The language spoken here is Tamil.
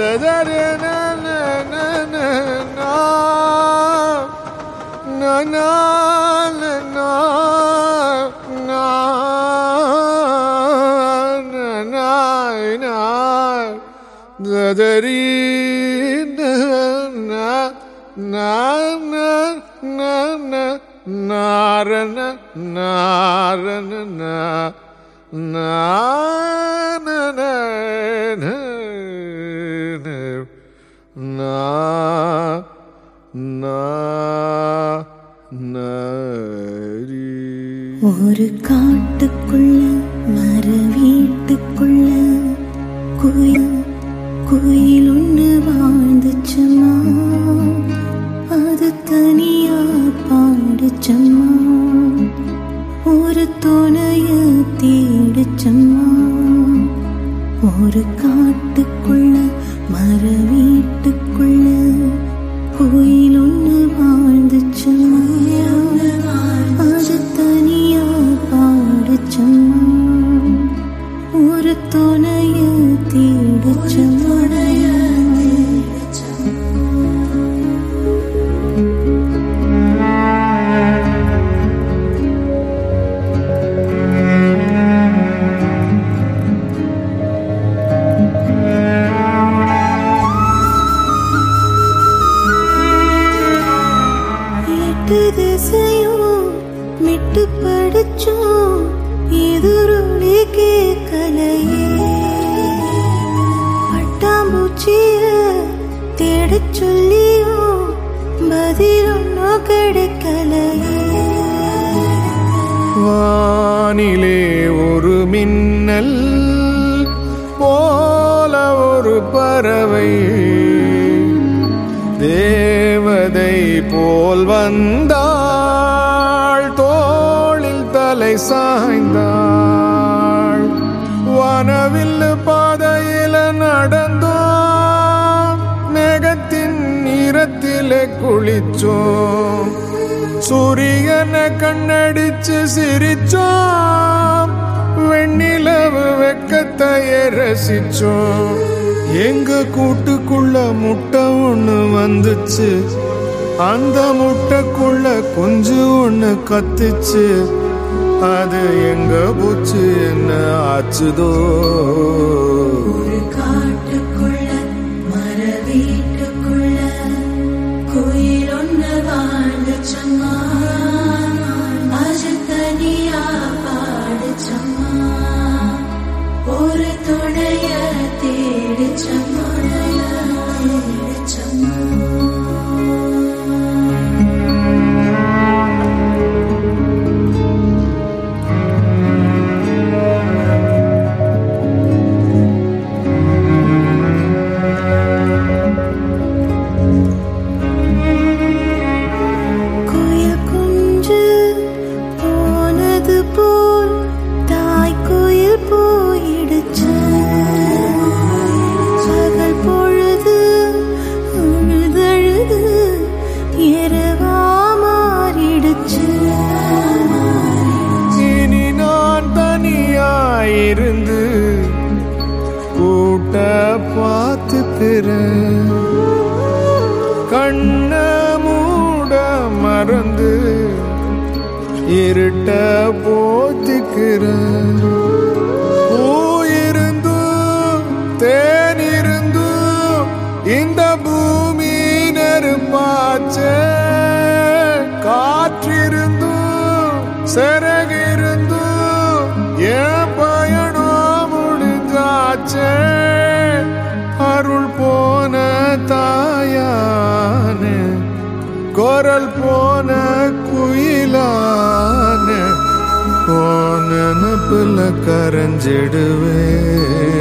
ததரி நா நா நா நா நா. நா நா நா நா நா. நா நா நா. ததரி நா நா நா நா நா நா. நாரண நாரண நா நாரண நா நா நரி ஒரு காட்டுக்குள்ள மர வீட்டுக்குள்ள குயில் குயில் ஒண்ணு வாழ்ந்துச்சம்மா அது தனியா பாடுச்சம்மா ஒரு துணைய தேடுச்சம்மா ஒரு காட்டுக்குள்ள மர வீட்டுக்குள்ள குயில் ஒண்ணு வாழ்ந்துச்சம்மா அது தனியா பாடுச்சம்மா ஒரு துணைய தேடுச்சம்மா எட்டு திசையும் மிட்டு படிச்சோம் எதிரொலி கேட்கலையே பட்டாம்பூச்சிய தேடச் சொல்லியும் பதில் ஒன்றும் கிடைக்கலையே வானிலே ஒரு மின்னல் போல ஒரு பறவை தேவதை போல் வந்தாள் தோளில் தலை சாய்ந்தாள் வனவில்லு பாதையில நடந்தோம் மேகத்தின் நிறத்திலே குளிச்சோம் சூரியனை கண்ணடிச்சு சிரிச்சோம் வெண்ணிலவு வெக்கத்தைய ரசிச்சோம் எங்க கூட்டுக்குள்ள முட்டை ஒண்ணு வந்துச்சு அந்த முட்டைக்குள்ள குஞ்சு ஒண்ணு கத்துச்சு அது எங்க போச்சு என்ன ஆச்சுதோ ஒரு காட்டுக்குள்ள மர வீட்டுக்குள்ள குயில் ஒண்ணு வாழ்ந்துச்சம்மா அது தனியா பாடுச்சம்மா ஒரு துணைய தேடிச்சம்மா தேடிச்சம்மா குயில் குஞ்சு போனது போல் தாய் குயில் போயிடுச்சு பகல் பொழுது அழுதழுது இரவா மாறிடுச்சு இனி நான் தனியாயிருந்து கூட்ட பார்த்துக்கிறேன் கண்ண மூட மறந்து இருட்ட போத்திக்கிறேன் பூயிருந்தும் தேனிருந்தும் இந்த பூமி நெருப்பாச்சே காற்றிருந்தும் சிறகிருந்தும் என் பயணம் முடிஞ்சாச்சே அருள் போன தாயானே குரல் போன குயிலான நினப்புல கரைஞ்சிடுவேன்